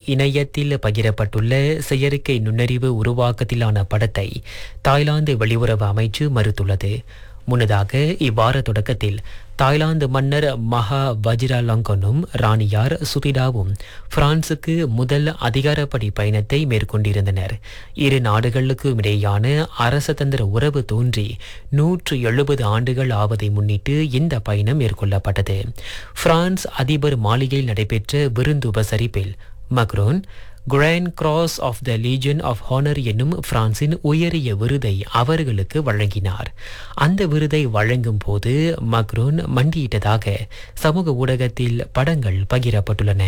இணையத்தில் பகிரப்பட்டுள்ள செயற்கை நுண்ணறிவு உருவாக்கத்திலான படத்தை தாய்லாந்து வெளியுறவு அமைச்சு மறுத்துள்ளது முன்னதாக இவ்வார தொடக்கத்தில் தாய்லாந்து மன்னர் மகா வஜிராலங்கனும் ராணியார் சுதிடாவும் பிரான்சுக்கு முதல் அதிகாரப்படி பயணத்தை மேற்கொண்டிருந்தனர் இரு நாடுகளுக்கும் இடையான அரசதந்திர உறவு தோன்றி நூற்று எழுபது ஆண்டுகள் ஆவதை முன்னிட்டு இந்த பயணம் மேற்கொள்ளப்பட்டது பிரான்ஸ் அதிபர் மாளிகையில் நடைபெற்ற விருந்து உபசரிப்பில் Macron grand cross of the legion of honour என்னும் பிரான்சின் உயரிய விருதை அவர்களுக்கு வழங்கினார் அந்த விருதை வழங்கும் போது மக்ரோன் மண்டியிட்டதாக சமூக ஊடகத்தில் படங்கள் பகிரப்பட்டுள்ளன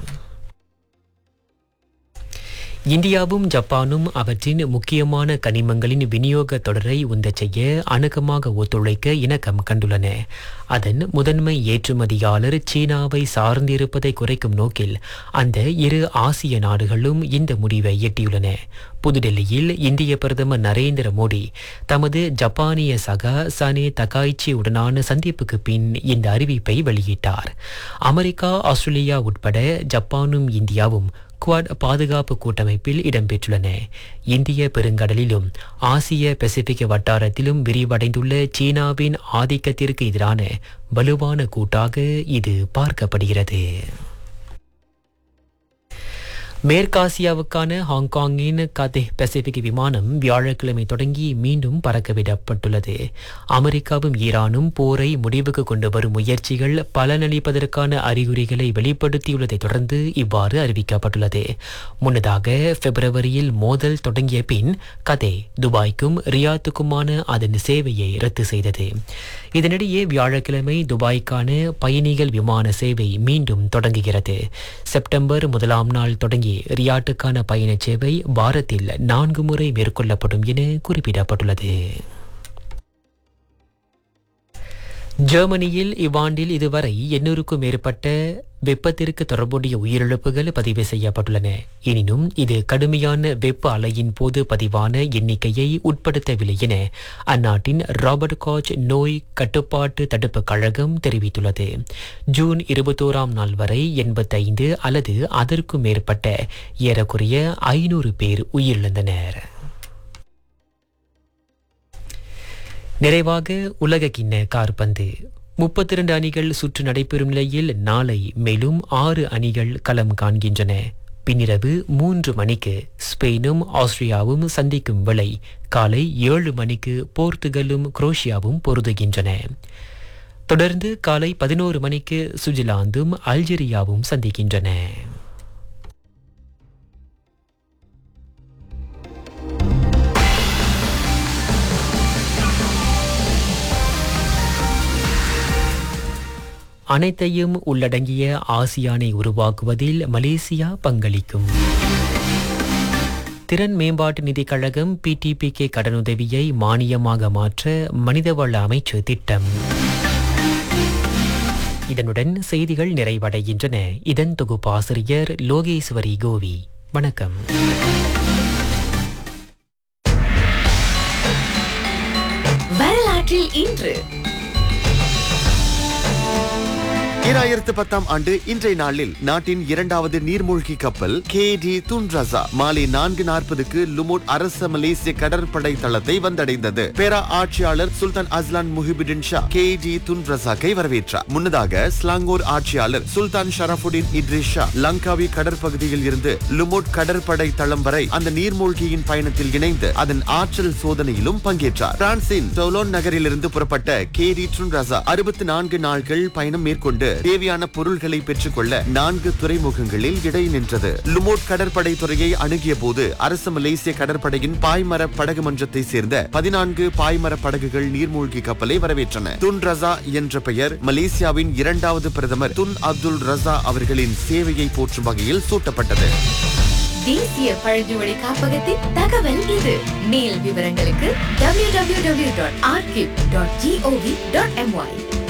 இந்தியாவும் ஜப்பானும் அவற்றின் முக்கியமான கனிமங்களின் விநியோக தொடரை உந்தச் செய்ய அணுக்கமாக ஒத்துழைக்க இணக்கம் கண்டுள்ளன அதன் முதன்மை ஏற்றுமதியாளர் சீனாவை சார்ந்திருப்பதை குறைக்கும் நோக்கில் அந்த இரு ஆசிய நாடுகளும் இந்த முடிவை எட்டியுள்ளன புதுடெல்லியில் இந்திய பிரதமர் நரேந்திர மோடி தமது ஜப்பானிய சகா சனே தகாய்ச்சி உடனான சந்திப்புக்கு பின் இந்த அறிவிப்பை வெளியிட்டார் அமெரிக்கா ஆஸ்திரேலியா உட்பட ஜப்பானும் இந்தியாவும் குவாட் பாதுகாப்பு கூட்டமைப்பில் இடம்பெற்றுள்ளன இந்திய பெருங்கடலிலும் ஆசிய பசிபிக் வட்டாரத்திலும் விரிவடைந்துள்ள சீனாவின் ஆதிக்கத்திற்கு எதிரான வலுவான கூட்டாக இது பார்க்கப்படுகிறது மேற்காசியாவுக்கான ஹாங்காங்கின் கதே பசிபிக் விமானம் வியாழக்கிழமை தொடங்கி மீண்டும் பறக்கவிடப்பட்டுள்ளது அமெரிக்காவும் ஈரானும் போரை முடிவுக்கு கொண்டு வரும் முயற்சிகள் பலனளிப்பதற்கான அறிகுறிகளை வெளிப்படுத்தியுள்ளதை தொடர்ந்து இவ்வாறு அறிவிக்கப்பட்டுள்ளது முன்னதாக பிப்ரவரியில் மோதல் தொடங்கிய பின் கதே துபாய்க்கும் ரியாத்துக்குமான அதன் சேவையை ரத்து செய்தது இதனிடையே வியாழக்கிழமை துபாய்க்கான பயணிகள் விமான சேவை மீண்டும் தொடங்குகிறது செப்டம்பர் முதலாம் நாள் தொடங்கி ரியாட்டுக்கான பயண சேவை வாரத்தில் நான்கு முறை மேற்கொள்ளப்படும் என குறிப்பிடப்பட்டுள்ளது ஜெர்மனியில் இவ்வாண்டில் இதுவரை எண்ணூறுக்கும் மேற்பட்ட வெப்பத்திற்கு தொடர்புடைய உயிரிழப்புகள் பதிவு செய்யப்பட்டுள்ளன எனினும் இது கடுமையான வெப்ப அலையின் போது பதிவான எண்ணிக்கையை உட்படுத்தவில்லை என அந்நாட்டின் ராபர்ட் காச் நோய் கட்டுப்பாட்டு தடுப்பு கழகம் தெரிவித்துள்ளது ஜூன் இருபத்தோராம் நாள் வரை எண்பத்தைந்து அல்லது அதற்கும் மேற்பட்ட ஏறக்குறைய ஐநூறு பேர் உயிரிழந்தனர் நிறைவாக உலக கிண்ண கார்பந்து முப்பத்தி இரண்டு அணிகள் சுற்று நடைபெறும் நிலையில் நாளை மேலும் ஆறு அணிகள் களம் காண்கின்றன பின்னிரவு மூன்று மணிக்கு ஸ்பெயினும் ஆஸ்திரியாவும் சந்திக்கும் வேளை காலை ஏழு மணிக்கு போர்த்துகலும் குரோஷியாவும் பொருதுகின்றன தொடர்ந்து காலை பதினோரு மணிக்கு சுவிட்சர்லாந்தும் அல்ஜீரியாவும் சந்திக்கின்றன அனைத்தையும் உள்ளடங்கிய ஆசியானை உருவாக்குவதில் மலேசியா பங்களிக்கும் திறன் மேம்பாட்டு நிதிக் கழகம் பிடிபிகே கடனுதவியை மானியமாக மாற்ற மனிதவள அமைச்சு திட்டம் இதனுடன் செய்திகள் நிறைவடைகின்றன இதன் தொகுப்பாசிரியர் லோகேஸ்வரி கோவி வணக்கம் வரலாற்றில் இன்று ஈராயிரத்து பத்தாம் ஆண்டு இன்றைய நாளில் நாட்டின் இரண்டாவது நீர்மூழ்கி கப்பல் கே டி துன்ரசா மாலை நான்கு நாற்பதுக்கு லுமோட் அரச மலேசிய கடற்படை தளத்தை வந்தடைந்தது பேரா ஆட்சியாளர் Sultan Azlan Muhibbuddin Shah K D துன்ரசாக்கை வரவேற்றார் முன்னதாக ஸ்லாங்கூர் ஆட்சியாளர் சுல்தான் ஷரஃபுடின் இட்ரிஸ் ஷா லங்காவி கடற்பகுதியில் இருந்து லுமோட் கடற்படை தளம் வரை அந்த நீர்மூழ்கியின் பயணத்தில் இணைந்து அதன் ஆற்றல் சோதனையிலும் பங்கேற்றார் பிரான்சின் டோலோன் நகரிலிருந்து புறப்பட்ட கே டி துன்ரசா அறுபத்தி நான்கு நாட்கள் பயணம் மேற்கொண்டு தேவையான பொருள்களை பெற்றுக்கொள்ள நான்கு துறைமுகங்களில் இடை நின்றது லுமோட் கடற்படை துறையை அணுகிய போது அரசு மலேசிய கடற்படையின் பாய்மர படகு மன்றத்தை சேர்ந்த பதினான்கு பாய்மர படகுகள் நீர்மூழ்கி கப்பலை வரவேற்றன துன் ரசா என்ற பெயர் மலேசியாவின் இரண்டாவது பிரதமர் துன் அப்துல் ரசா அவர்களின் சேவையை போற்றும் வகையில் சூட்டப்பட்டது தேசிய பழங்குடி காப்பகத்தின் தகவல் இது மேல் விவரங்களுக்கு www.archive.gov.my